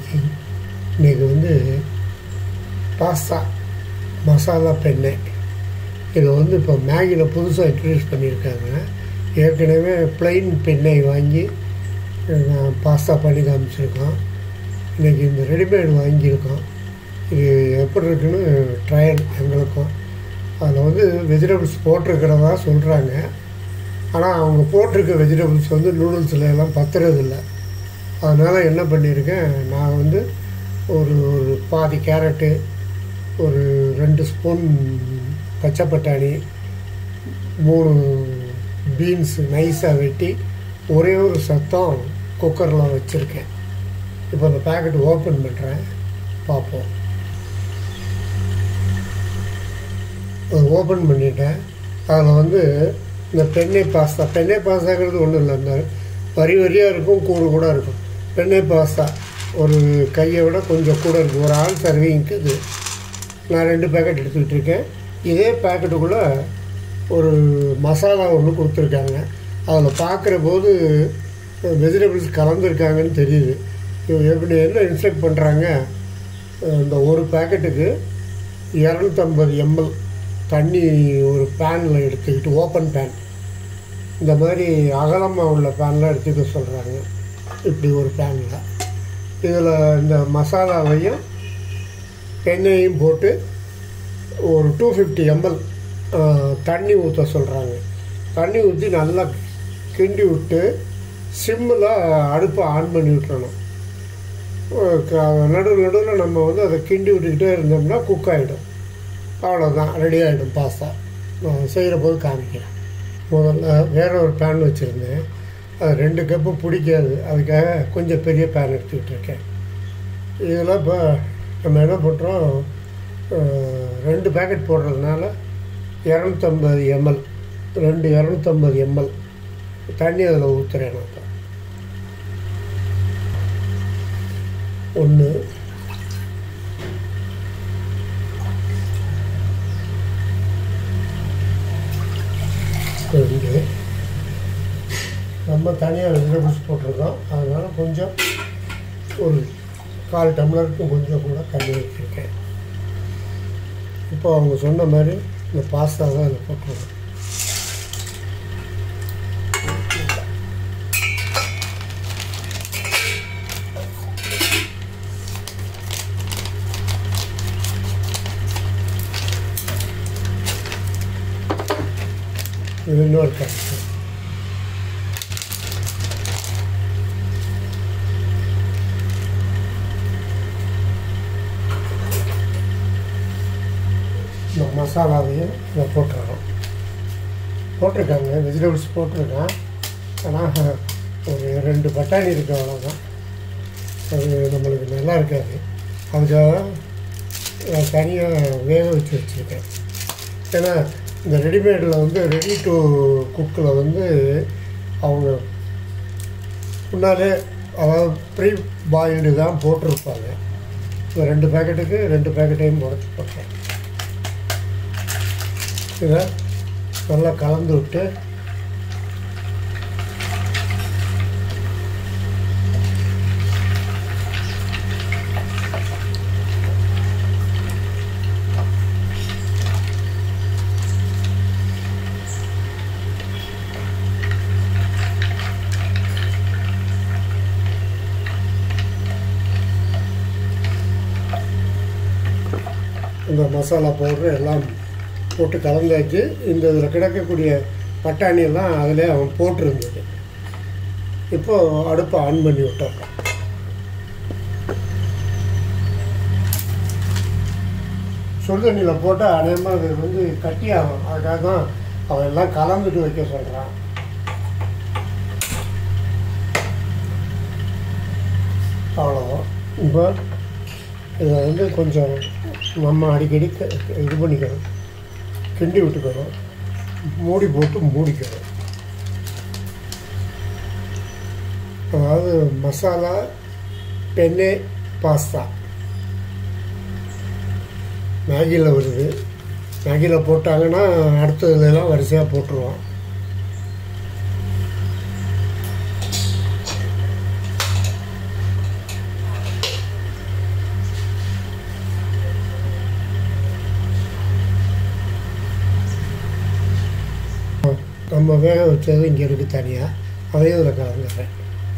making இன்றைக்கி வந்து pasta masala பெண்ணை இதை வந்து இப்போ மேகியில் புதுசாக இன்ட்ரடியூஸ் பண்ணியிருக்காங்க ஏற்கனவே பிளெயின் பெண்ணை வாங்கி நான் பாஸ்தா பண்ணி காமிச்சிருக்கோம் இன்றைக்கி இந்த ரெடிமேட் வாங்கியிருக்கோம் இது எப்படி இருக்குன்னு ட்ரையல் எங்களுக்கும் அதில் வந்து வெஜிடபிள்ஸ் போட்டிருக்கிறதா சொல்கிறாங்க ஆனால் அவங்க போட்டிருக்க வெஜிடபிள்ஸ் வந்து நூடுல்ஸில் எல்லாம் பத்துறதில்ல அதனால் என்ன பண்ணியிருக்கேன் நான் வந்து ஒரு ஒரு பாதி கேரட்டு ஒரு ரெண்டு ஸ்பூன் பச்சை பட்டாணி மூணு பீன்ஸ் நைஸாக வெட்டி ஒரே ஒரு சத்தம் குக்கரில் வச்சுருக்கேன் இப்போ அந்த பேக்கெட் ஓப்பன் பண்ணுறேன் பார்ப்போம் அது ஓப்பன் பண்ணிட்டேன் அதில் வந்து இந்த பெண்ணை பாஸ்தா பெண்ணை பாஸ்தாங்கிறது ஒன்றும் இல்லை இந்த வரி வரியாக இருக்கும் கூடு கூட இருக்கும் பெண்ணை பாஸ்தா ஒரு கையை விட கொஞ்சம் கூட இருக்குது ஒரு ஆள் சர்வீங்க்கு இது நான் ரெண்டு பேக்கெட் எடுத்துக்கிட்டு இருக்கேன் இதே பேக்கெட்டுக்குள்ளே ஒரு மசாலா ஒன்று கொடுத்துருக்காங்க அதில் பார்க்குற போது வெஜிடபிள்ஸ் கலந்துருக்காங்கன்னு தெரியுது இவங்க எப்படி என்ன இன்ஸ்ட்ரக்ட் பண்ணுறாங்க இந்த ஒரு பேக்கெட்டுக்கு இரநூத்தம்பது எம்எல் தண்ணி ஒரு பேனில் எடுத்துக்கிட்டு ஓப்பன் பேன் இந்த மாதிரி அகலமாக உள்ள பேனில் எடுத்துக்க சொல்கிறாங்க இப்படி ஒரு பேனில் இதில் இந்த மசாலாவையும் எண்ணெயையும் போட்டு ஒரு டூ ஃபிஃப்டி எம்எல் தண்ணி ஊற்ற சொல்கிறாங்க தண்ணி ஊற்றி நல்லா கிண்டி விட்டு சிம்மில் அடுப்பை ஆன் பண்ணி விட்டுறணும் நடுவில் நடுவில் நம்ம வந்து அதை கிண்டி விட்டுக்கிட்டே இருந்தோம்னா குக் ஆகிடும் அவ்வளோதான் ரெடி ஆகிடும் பாஸ்தா நான் செய்கிற போது காமிக்கிறேன் முதல்ல வேற ஒரு பேன் வச்சுருந்தேன் அது ரெண்டு கப்பு பிடிக்காது அதுக்காக கொஞ்சம் பெரிய பேன் எடுத்துக்கிட்டு இருக்கேன் இதில் இப்போ நம்ம என்ன பண்ணுறோம் ரெண்டு பேக்கெட் போடுறதுனால இரநூத்தம்பது எம்எல் ரெண்டு இரநூத்தம்பது எம்எல் தண்ணி அதில் ஊற்றுறேன் நான் இப்போ ஒன்று ரெண்டு நம்ம தனியாக வெஜிடபிள்ஸ் போட்டிருக்கோம் அதனால் கொஞ்சம் ஒரு கால் டம்ளருக்கு கொஞ்சம் கூட தண்ணி வச்சுருக்கேன் இப்போ அவங்க சொன்ன மாதிரி இந்த பாஸ்தா தான் அதில் போட்டுருவோம் இது இன்னொரு கரெக்ட் இந்த மசாலாவையும் இதை போட்டுறோம் போட்டிருக்காங்க வெஜிடபிள்ஸ் போட்டிருக்கேன் ஆனால் ஒரு ரெண்டு பட்டாணி இருக்கு அவ்வளோதான் அது நம்மளுக்கு நல்லா இருக்காது அதுக்காக நான் தனியாக வேக வச்சு வச்சுருக்கேன் ஏன்னா இந்த ரெடிமேடில் வந்து ரெடி டு குக்கில் வந்து அவங்க முன்னாலே அதாவது ப்ரீ பாயில்டு தான் போட்டிருப்பாங்க இந்த ரெண்டு பேக்கெட்டுக்கு ரெண்டு பேக்கெட்டையும் உடச்சி போட்டேன் இதை நல்லா கலந்து விட்டு இந்த மசாலா பவுட்ரு எல்லாம் போட்டு கலந்தாச்சு இந்த இதில் கிடக்கக்கூடிய பட்டாணி எல்லாம் அதிலே அவன் போட்டிருந்தது இப்போது அடுப்பை ஆன் பண்ணி விட்டோம் சுடுதண்ணியில் போட்டால் அநேகமாக அது வந்து கட்டியாகும் அதுக்காக தான் அவன் எல்லாம் கலந்துட்டு வைக்க சொல்கிறான் அவ்வளோதான் இப்போ இதை வந்து கொஞ்சம் நம்ம அடிக்கடி க- இது பண்ணிக்கணும் கிண்டி விட்டுக்கணும் மூடி போட்டு மூடிக்கணும் அதாவது மசாலா பெண்ணே பாஸ்தா மேகியில் வருது மேகியில் போட்டாங்கன்னா அடுத்ததுலாம் வரிசையாக போட்டுருவோம் நம்ம வேக வச்சது இங்கே இருக்குது தனியாக அதையும் இதில் கலந்துடுறேன்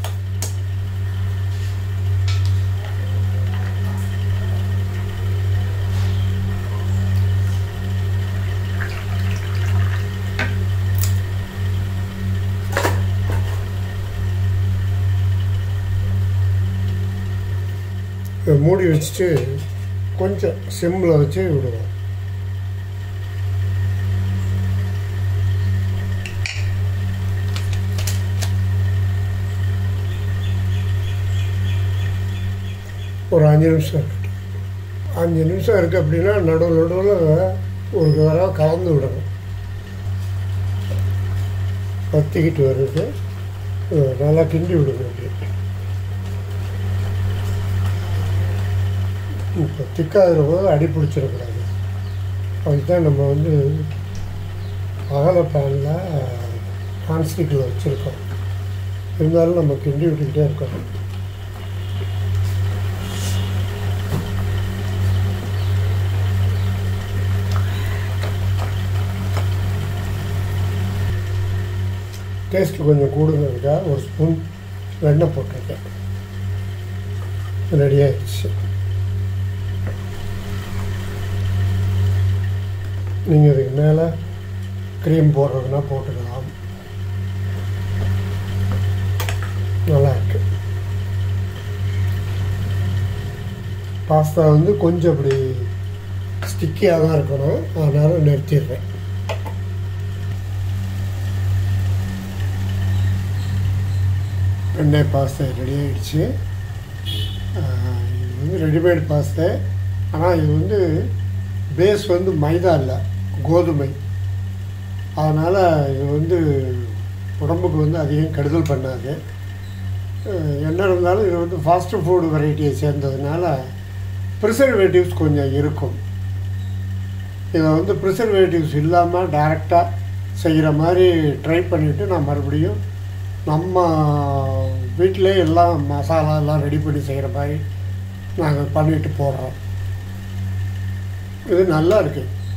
இதை மூடி வச்சுட்டு கொஞ்சம் சிம்மில் வச்சு விடுவோம் ஒரு அஞ்சு நிமிஷம் இருக்கட்டும் அஞ்சு நிமிஷம் இருக்குது அப்படின்னா நடுவில் நடுவில் ஒரு தடவை கலந்து விடணும் பத்திக்கிட்டு வருது அஹ் நல்லா கிண்டி விடுங்க அப்படி இப்போ திக்காகிற போது அடி பிடிச்சிடக்கூடாது அதுக்கு தான் நம்ம வந்து அகல பேனில் நான்ஸ்டிக்கில் வச்சுருக்கோம் இருந்தாலும் நம்ம கிண்டி விட்டுக்கிட்டே இருக்கோம் டேஸ்ட்டு கொஞ்சம் கூடுங்கிறதுக்காக ஒரு ஸ்பூன் வெண்ணெய் போட்டிருக்கேன் ரெடி ஆயிடுச்சு நீங்கள் இதுக்கு மேலே க்ரீம் போடுறதுனா போட்டுக்கலாம் நல்லா இருக்கு பாஸ்தா வந்து கொஞ்சம் அப்படி ஸ்டிக்கியாக தான் இருக்கணும் அதனால் நிறுத்திடுறேன் வெண்ணெய் பாஸ்தா ரெடி ஆகிடுச்சு இது வந்து ரெடிமேட் பாஸ்தா ஆனால் இது வந்து பேஸ் வந்து மைதா இல்லை கோதுமை அதனால் இது வந்து உடம்புக்கு வந்து அதிகம் கெடுதல் பண்ணாது அஹ் என்ன இருந்தாலும் இது வந்து ஃபாஸ்ட் ஃபுட் வெரைட்டியை சேர்ந்ததுனால ப்ரிசர்வேட்டிவ்ஸ் கொஞ்சம் இருக்கும் இதை வந்து ப்ரிசர்வேட்டிவ்ஸ் இல்லாமல் டைரெக்டாக செய்கிற மாதிரி ட்ரை பண்ணிவிட்டு நான் மறுபடியும் நம்ம வீட்டிலே எல்லாம் மசாலா எல்லாம் ரெடி பண்ணி செய்கிற மாதிரி நாங்கள் பண்ணிட்டு போடுறோம் இது நல்லா இருக்குது